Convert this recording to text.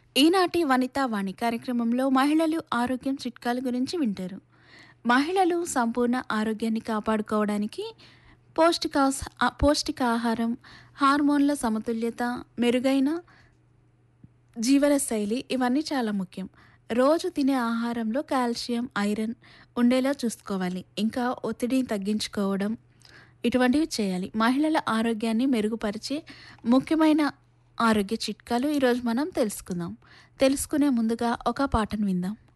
ఈనాటి వనితా వాణి కార్యక్రమంలో మహిళలు ఆరోగ్యం చిట్కాల గురించి వింటారు మహిళలు సంపూర్ణ ఆరోగ్యాన్ని కాపాడుకోవడానికి పౌష్టికాస్ ఆ- పౌష్టికాహారం హార్మోన్ల సమతుల్యత మెరుగైన జీవనశైలి ఇవన్నీ చాలా ముఖ్యం రోజు తినే ఆహారంలో కాల్షియం ఐరన్ ఉండేలా చూసుకోవాలి ఇంకా ఒత్తిడిని తగ్గించుకోవడం ఇటువంటివి చేయాలి మహిళల ఆరోగ్యాన్ని మెరుగుపరిచే ముఖ్యమైన ఆరోగ్య చిట్కాలు ఈరోజు మనం తెలుసుకుందాం తెలుసుకునే ముందుగా ఒక పాటను విందాం